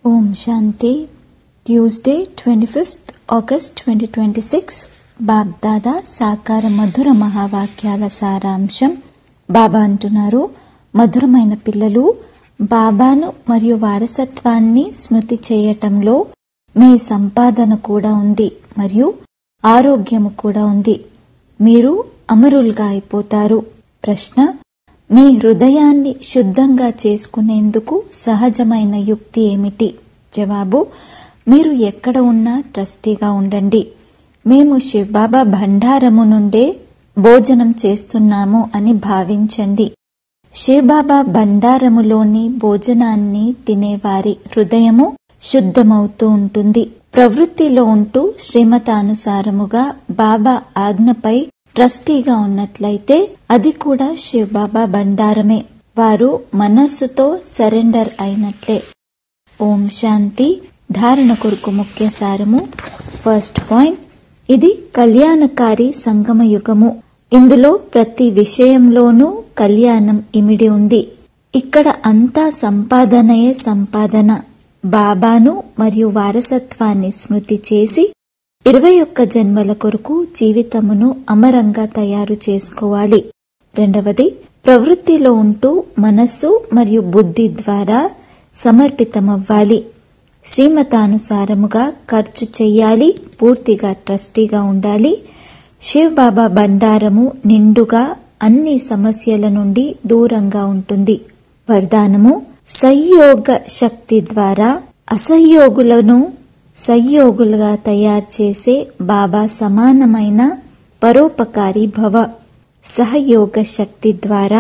ఓం Shanti Tuesday twenty fifth August twenty twenty six BapDada సాకార మధుర మహావాక్యాల సారాంశం బాబా అంటున్నారు మధురమైన పిల్లలు బాబాను మరియు వారసత్వాన్ని స్మృతి చేయటంలో మీ సంపాదన కూడా ఉంది మరియు ఆరోగ్యము కూడా ఉంది మీరు అమరులుగా అయిపోతారు ప్రశ్న మీ హృదయాన్ని శుద్ధంగా చేసుకునేందుకు సహజమైన యుక్తి ఏమిటి జవాబు మీరు ఎక్కడ ఉన్నా ట్రస్టీగా ఉండండి మేము శివబాబా భండారము నుండే భోజనం చేస్తున్నాము అని భావించండి శివబాబా భండారములోని భోజనాన్ని తినేవారి హృదయము శుద్ధమవుతూ ఉంటుంది ప్రవృత్తిలో ఉంటూ శ్రీమతానుసారముగా బాబా ఆజ్ఞపై ట్రస్టీగా ఉన్నట్లయితే అది కూడా శివబాబా బండారమే వారు మనస్సుతో సరెండర్ అయినట్లే ఓం శాంతి ధారణ కొరకు ముఖ్య సారము ఫస్ట్ పాయింట్ ఇది కళ్యాణకారి సంగమ యుగము ఇందులో ప్రతి విషయంలోనూ కళ్యాణం ఇమిడి ఉంది ఇక్కడ అంతా సంపాదనయే సంపాదన బాబాను మరియు వారసత్వాన్ని స్మృతి చేసి ఇరవై ఒక్క జన్మల కొరకు జీవితమును అమరంగా తయారు చేసుకోవాలి రెండవది ప్రవృత్తిలో ఉంటూ మనస్సు మరియు బుద్ధి ద్వారా సమర్పితమవ్వాలి శ్రీమతానుసారముగా ఖర్చు చెయ్యాలి పూర్తిగా ట్రస్టీగా ఉండాలి శివ్ బాబా బండారము నిండుగా అన్ని సమస్యల నుండి దూరంగా ఉంటుంది వరదానము సహయోగ శక్తి ద్వారా అసహయోగులను సహయోగులుగా తయారు చేసే బాబా సమానమైన పరోపకారి భవ సహయోగ శక్తి ద్వారా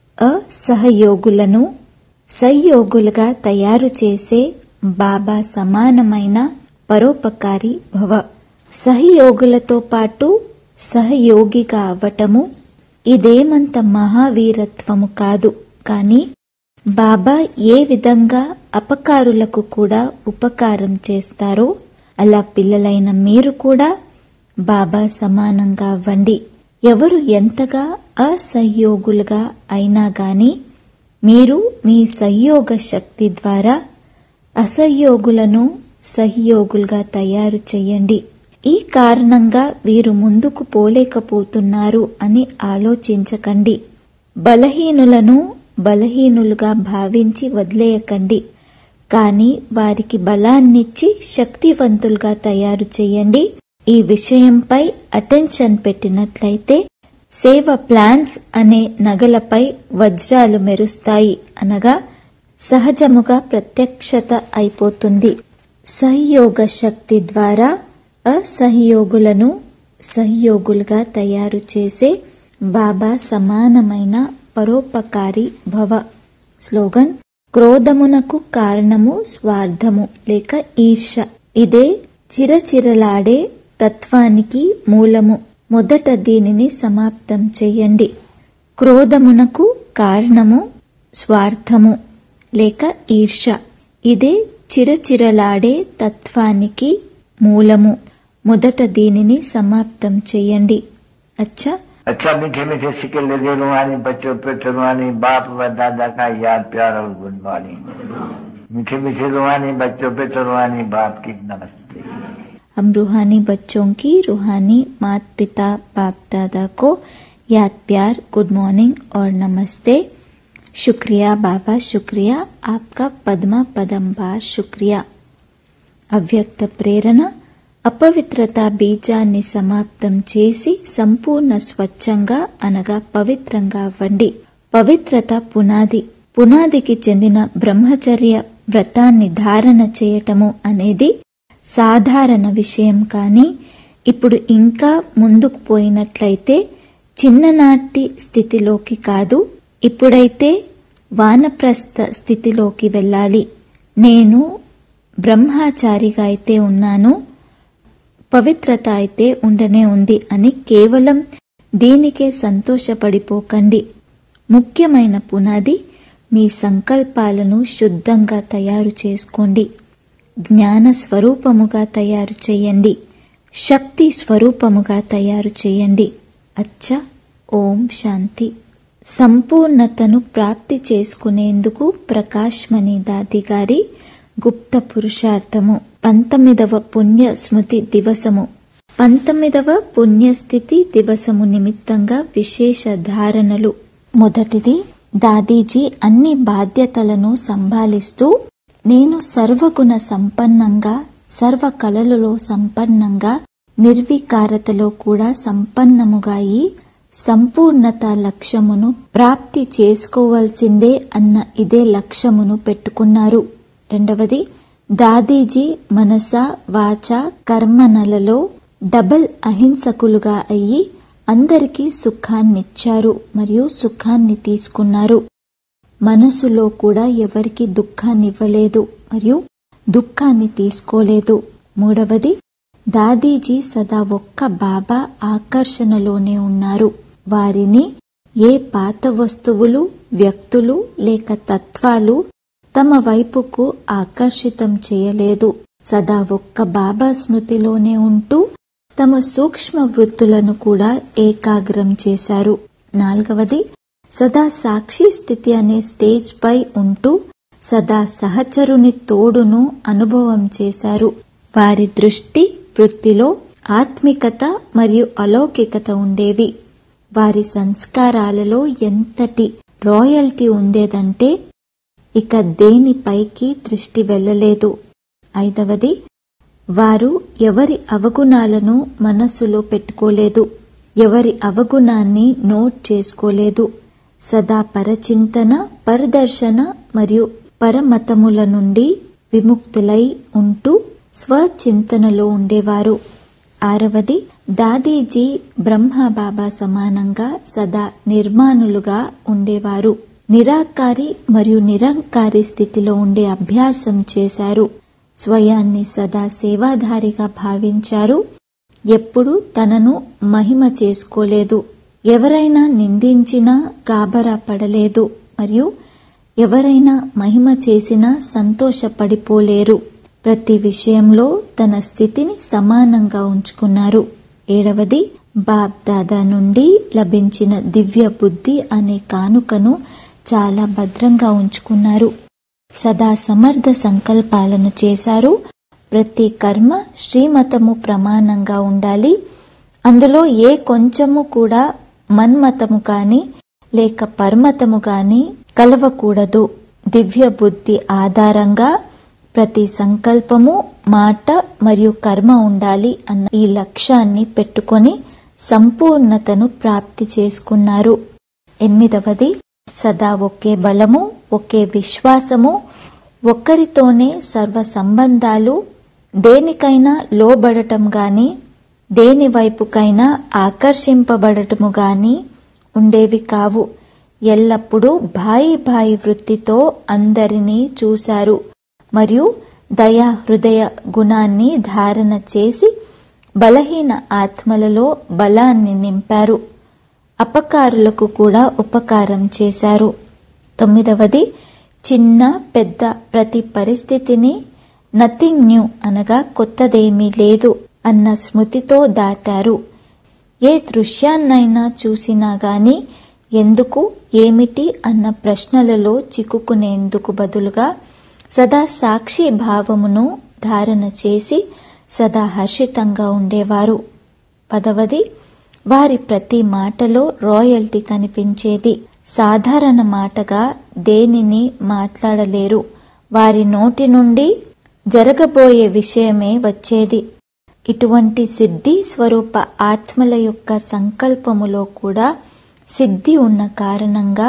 అసహయోగులను సహయోగులుగా తయారు చేసే బాబా సమానమైన పరోపకారి భవ సహయోగులతో పాటు సహయోగిగా అవ్వటము ఇదేమంత మహావీరత్వము కాదు కానీ బాబా ఏ విధంగా అపకారులకు కూడా ఉపకారం చేస్తారో అలా పిల్లలైన మీరు కూడా బాబా సమానంగా అవ్వండి ఎవరు ఎంతగా అసహయోగులుగా అయినా గాని మీరు మీ సహయోగ శక్తి ద్వారా అసహయోగులను సహయోగులుగా తయారు చేయండి ఈ కారణంగా వీరు ముందుకు పోలేకపోతున్నారు అని ఆలోచించకండి బలహీనులను బలహీనులుగా భావించి వదిలేయకండి కానీ వారికి బలాన్నిచ్చి శక్తివంతులుగా తయారు చేయండి ఈ విషయంపై అటెన్షన్ పెట్టినట్లయితే సేవ ప్లాన్స్ అనే నగలపై వజ్రాలు మెరుస్తాయి అనగా సహజముగా ప్రత్యక్షత అయిపోతుంది సహయోగ శక్తి ద్వారా అసహయోగులను సహయోగులుగా తయారు చేసే బాబా సమానమైన పరోపకారి భవ స్లోగన్ క్రోధమునకు కారణము స్వార్థము లేక ఈర్ష ఇదే చిరచిరలాడే తత్వానికి మూలము మొదట దీనిని సమాప్తం చేయండి క్రోధమునకు కారణము స్వార్థము లేక ఈర్ష ఇదే చిరచిరలాడే తత్వానికి మూలము మొదట దీనిని సమాప్తం చేయండి అచ్చా अच्छा मीठे मीठे सिक्के लगे रुहानी बच्चों पे रुहानी बाप व दादा का याद प्यार और गुड मॉर्निंग मीठे मीठे रुहानी बच्चों पे रुहानी बाप की नमस्ते हम रूहानी बच्चों की रूहानी मात पिता बाप दादा को याद प्यार गुड मॉर्निंग और नमस्ते शुक्रिया बाबा शुक्रिया आपका पद्मा पदंबार शुक्रिया అవ్యక్త ప్రేరణ అపవిత్రత బీజాన్ని సమాప్తం చేసి సంపూర్ణ స్వచ్ఛంగా అనగా పవిత్రంగా అవ్వండి పవిత్రత పునాది పునాదికి చెందిన బ్రహ్మచర్య వ్రతాన్ని ధారణ చేయటము అనేది సాధారణ విషయం కానీ ఇప్పుడు ఇంకా ముందుకు పోయినట్లయితే చిన్ననాటి స్థితిలోకి కాదు ఇప్పుడైతే వానప్రస్థ స్థితిలోకి వెళ్ళాలి నేను బ్రహ్మచారిగా అయితే ఉన్నాను పవిత్రత అయితే ఉండనే ఉంది అని కేవలం దీనికే సంతోషపడిపోకండి ముఖ్యమైన పునాది మీ సంకల్పాలను శుద్ధంగా తయారు చేసుకోండి జ్ఞాన స్వరూపముగా తయారు చేయండి శక్తి స్వరూపముగా తయారు చేయండి అచ్చ ఓం శాంతి సంపూర్ణతను ప్రాప్తి చేసుకునేందుకు ప్రకాష్ మణి దాది గారి గుప్త పురుషార్థము పంతొమ్మిదవ పుణ్య స్మృతి దివసము పంతొమ్మిదవ పుణ్యస్థితి దివసము నిమిత్తంగా విశేష ధారణలు మొదటిది దాదీజీ అన్ని బాధ్యతలను సంభాలిస్తూ నేను సర్వగుణ సంపన్నంగా సర్వ కళలలో సంపన్నంగా నిర్వికారతలో కూడా సంపన్నముగా ఈ సంపూర్ణత లక్ష్యమును ప్రాప్తి చేసుకోవాల్సిందే అన్న ఇదే లక్ష్యమును పెట్టుకున్నారు రెండవది దాదీజీ మనస వాచ కర్మనలలో డబల్ అహింసకులుగా అయ్యి అందరికీ సుఖాన్నిచ్చారు మరియు సుఖాన్ని తీసుకున్నారు మనసులో కూడా ఎవరికి దుఃఖాన్నివ్వలేదు మరియు దుఃఖాన్ని తీసుకోలేదు మూడవది దాదీజీ సదా ఒక్క బాబా ఆకర్షణలోనే ఉన్నారు వారిని ఏ పాత వస్తువులు వ్యక్తులు లేక తత్వాలు తమ వైపుకు ఆకర్షితం చేయలేదు సదా ఒక్క బాబా స్మృతిలోనే ఉంటూ తమ సూక్ష్మ వృత్తులను కూడా ఏకాగ్రం చేశారు నాలుగవది సదా సాక్షి స్థితి అనే స్టేజ్ పై ఉంటూ సదా సహచరుని తోడును అనుభవం చేశారు వారి దృష్టి వృత్తిలో ఆత్మికత మరియు అలౌకికత ఉండేవి వారి సంస్కారాలలో ఎంతటి రాయల్టీ ఉండేదంటే ఇక దేనిపైకి దృష్టి వెళ్ళలేదు ఐదవది వారు ఎవరి అవగుణాలను మనస్సులో పెట్టుకోలేదు ఎవరి అవగుణాన్ని నోట్ చేసుకోలేదు సదా పరచింతన పరదర్శన మరియు పరమతముల నుండి విముక్తులై ఉంటూ స్వచింతనలో ఉండేవారు ఆరవది దాదీజీ బ్రహ్మబాబా సమానంగా సదా నిర్మాణులుగా ఉండేవారు నిరాకారి మరియు నిరంకారి స్థితిలో ఉండే అభ్యాసం చేశారు స్వయాన్ని సదా సేవాధారిగా భావించారు ఎప్పుడు తనను మహిమ చేసుకోలేదు ఎవరైనా నిందించినా గాబరా పడలేదు మరియు ఎవరైనా మహిమ చేసినా సంతోషపడిపోలేరు ప్రతి విషయంలో తన స్థితిని సమానంగా ఉంచుకున్నారు ఏడవది బాబ్ దాదా నుండి లభించిన దివ్య బుద్ధి అనే కానుకను చాలా భద్రంగా ఉంచుకున్నారు సదా సమర్థ సంకల్పాలను చేశారు ప్రతి కర్మ శ్రీమతము ప్రమాణంగా ఉండాలి అందులో ఏ కొంచెము కూడా మన్మతము కాని లేక పర్మతము కాని కలవకూడదు దివ్య బుద్ధి ఆధారంగా ప్రతి సంకల్పము మాట మరియు కర్మ ఉండాలి అన్న ఈ లక్ష్యాన్ని పెట్టుకొని సంపూర్ణతను ప్రాప్తి చేసుకున్నారు ఎనిమిదవది సదా ఒకే బలము ఒకే విశ్వాసము ఒక్కరితోనే సర్వ సంబంధాలు దేనికైనా లోబడటం గాని దేని వైపుకైనా ఆకర్షింపబడటము గాని ఉండేవి కావు ఎల్లప్పుడూ భాయి భాయి వృత్తితో అందరినీ చూశారు మరియు దయా హృదయ గుణాన్ని ధారణ చేసి బలహీన ఆత్మలలో బలాన్ని నింపారు అపకారులకు కూడా ఉపకారం చేశారు తొమ్మిదవది చిన్న పెద్ద ప్రతి పరిస్థితిని నథింగ్ న్యూ అనగా కొత్తదేమీ లేదు అన్న స్మృతితో దాటారు ఏ దృశ్యాన్నైనా చూసినా గాని ఎందుకు ఏమిటి అన్న ప్రశ్నలలో చిక్కుకునేందుకు బదులుగా సదా సాక్షి భావమును ధారణ చేసి సదా హర్షితంగా ఉండేవారు పదవది వారి ప్రతి మాటలో రాయల్టీ కనిపించేది సాధారణ మాటగా దేనిని మాట్లాడలేరు వారి నోటి నుండి జరగబోయే విషయమే వచ్చేది ఇటువంటి సిద్ధి స్వరూప ఆత్మల యొక్క సంకల్పములో కూడా సిద్ధి ఉన్న కారణంగా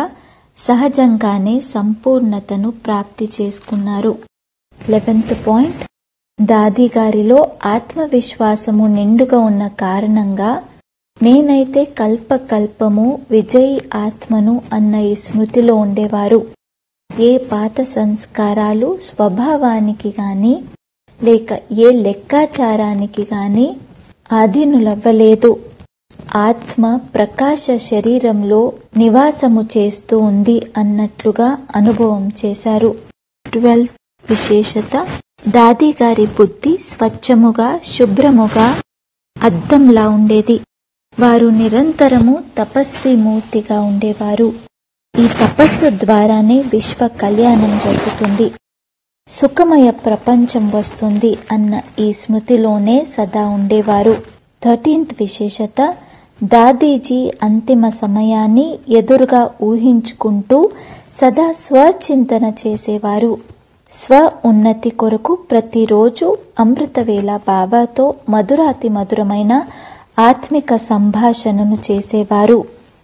సహజంగానే సంపూర్ణతను ప్రాప్తి చేసుకున్నారు లెవెన్త్ పాయింట్ దాది గారిలో ఆత్మవిశ్వాసము నిండుగా ఉన్న కారణంగా నేనైతే కల్పకల్పము విజయీ ఆత్మను అన్న ఈ స్మృతిలో ఉండేవారు ఏ పాత సంస్కారాలు స్వభావానికి గాని లేక ఏ లెక్కాచారానికి గాని ఆధీనులవ్వలేదు ఆత్మ ప్రకాశ శరీరంలో నివాసము చేస్తూ ఉంది అన్నట్లుగా అనుభవం చేశారు ట్వెల్త్ విశేషత దాది గారి బుద్ధి స్వచ్ఛముగా శుభ్రముగా అద్దంలా ఉండేది వారు నిరంతరము తపస్వి మూర్తిగా ఉండేవారు ఈ తపస్సు ద్వారానే విశ్వ కళ్యాణం జరుగుతుంది సుఖమయ ప్రపంచం వస్తుంది అన్న ఈ స్మృతిలోనే సదా ఉండేవారు థర్టీన్త్ విశేషత దాదీజీ అంతిమ సమయాన్ని ఎదురుగా ఊహించుకుంటూ సదా స్వచింతన చేసేవారు స్వ ఉన్నతి కొరకు ప్రతిరోజు అమృతవేళ బాబాతో మధురాతి మధురమైన ఆత్మిక సంభాషణను చేసేవారు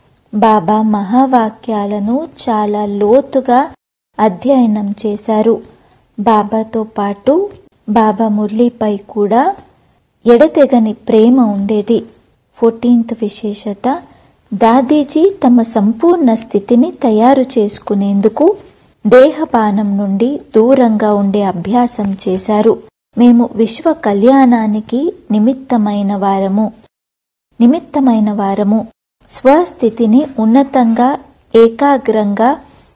బాబా మహావాక్యాలను చాలా లోతుగా అధ్యయనం చేశారు బాబాతో పాటు బాబా మురళీపై కూడా ఎడతెగని ప్రేమ ఉండేది ఫోర్టీన్త్ విశేషత దాదీజీ తమ సంపూర్ణ స్థితిని తయారు చేసుకునేందుకు దేహపానం నుండి దూరంగా ఉండే అభ్యాసం చేశారు మేము విశ్వ కళ్యాణానికి నిమిత్తమైన వారము నిమిత్తమైన వారము స్వస్థితిని ఉన్నతంగా ఏకాగ్రంగా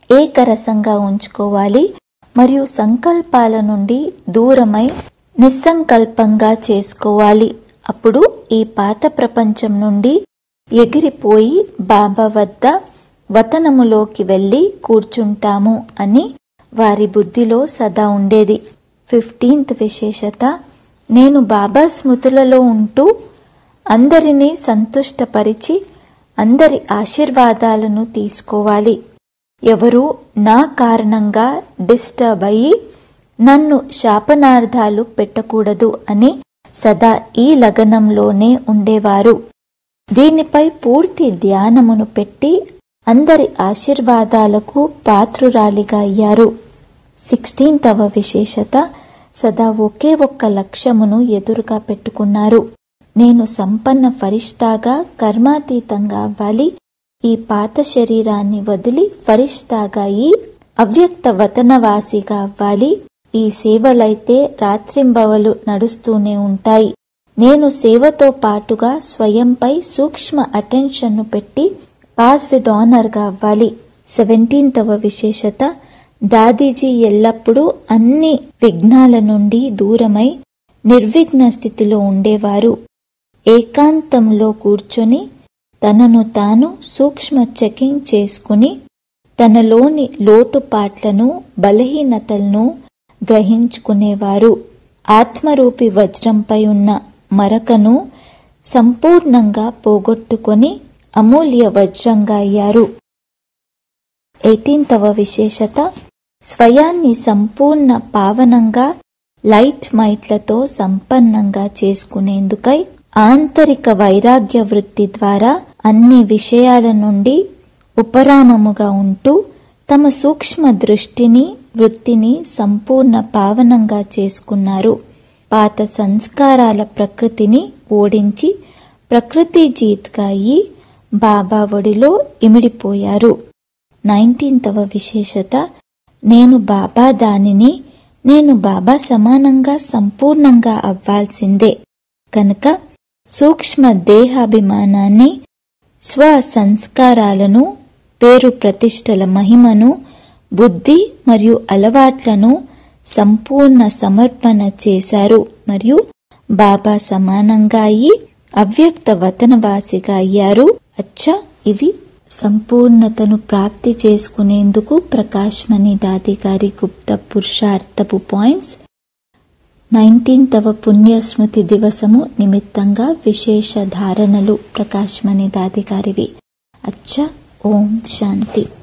ఏకరసంగా ఉంచుకోవాలి మరియు సంకల్పాల నుండి దూరమై నిస్సంకల్పంగా చేసుకోవాలి అప్పుడు ఈ పాత ప్రపంచం నుండి ఎగిరిపోయి బాబా వద్ద వతనములోకి వెళ్ళి కూర్చుంటాము అని వారి బుద్ధిలో సదా ఉండేది ఫిఫ్టీన్త్ విశేషత నేను బాబా స్మృతులలో ఉంటూ అందరినీ సంతుష్టపరిచి అందరి ఆశీర్వాదాలను తీసుకోవాలి ఎవరు నా కారణంగా డిస్టర్బ్ అయ్యి నన్ను శాపనార్థాలు పెట్టకూడదు అని సదా ఈ లగనంలోనే ఉండేవారు దీనిపై పూర్తి ధ్యానమును పెట్టి అందరి ఆశీర్వాదాలకు పాత్రురాలిగా అయ్యారు సిక్స్టీన్తవ విశేషత సదా ఒకే ఒక్క లక్ష్యమును ఎదురుగా పెట్టుకున్నారు నేను సంపన్న ఫరిష్టాగా కర్మాతీతంగా అవ్వాలి ఈ పాత శరీరాన్ని వదిలి ఫరిష్టాగా అయి అవ్యక్త వతనవాసిగా అవ్వాలి ఈ సేవలైతే రాత్రింబవలు నడుస్తూనే ఉంటాయి నేను సేవతో పాటుగా స్వయంపై సూక్ష్మ అటెన్షన్ను పెట్టి పాస్ విత్ ఆనర్గా అవ్వాలి సెవెంటీన్తవ విశేషత దాదీజీ ఎల్లప్పుడూ అన్ని విఘ్నాల నుండి దూరమై నిర్విఘ్న స్థితిలో ఉండేవారు ఏకాంతంలో కూర్చొని తనను తాను సూక్ష్మ చెకింగ్ చేసుకుని తనలోని లోటుపాట్లను బలహీనతలను గ్రహించుకునేవారు ఆత్మరూపి వజ్రంపై ఉన్న మరకను సంపూర్ణంగా పోగొట్టుకొని అమూల్య వజ్రంగా అయ్యారు ఎయిటీన్తవ విశేషత స్వయాన్ని సంపూర్ణ పావనంగా లైట్ మైట్లతో సంపన్నంగా చేసుకునేందుకై ఆంతరిక వైరాగ్య వృత్తి ద్వారా అన్ని విషయాల నుండి ఉపరామముగా ఉంటూ తమ సూక్ష్మ దృష్టిని వృత్తిని సంపూర్ణ పావనంగా చేసుకున్నారు పాత సంస్కారాల ప్రకృతిని ఓడించి ప్రకృతి జీత్గా అయి బాబా ఒడిలో ఇమిడిపోయారు నైన్టీన్తవ విశేషత నేను బాబా దానిని నేను బాబా సమానంగా సంపూర్ణంగా అవ్వాల్సిందే కనుక సూక్ష్మ దేహాభిమానాన్ని స్వ సంస్కారాలను పేరు ప్రతిష్టల మహిమను బుద్ధి మరియు అలవాట్లను సంపూర్ణ సమర్పణ చేశారు మరియు బాబా సమానంగా అయి అవ్యక్త వతనవాసిగా అయ్యారు అచ్చా ఇవి సంపూర్ణతను ప్రాప్తి చేసుకునేందుకు ప్రకాశ్మణి దాది గారి గుప్త పురుషార్థపు పాయింట్స్ నైన్టీన్తవ పుణ్యస్మృతి దివసము నిమిత్తంగా విశేష ధారణలు ప్రకాశ్మణి దాది గారివి అచ్చ ఓం శాంతి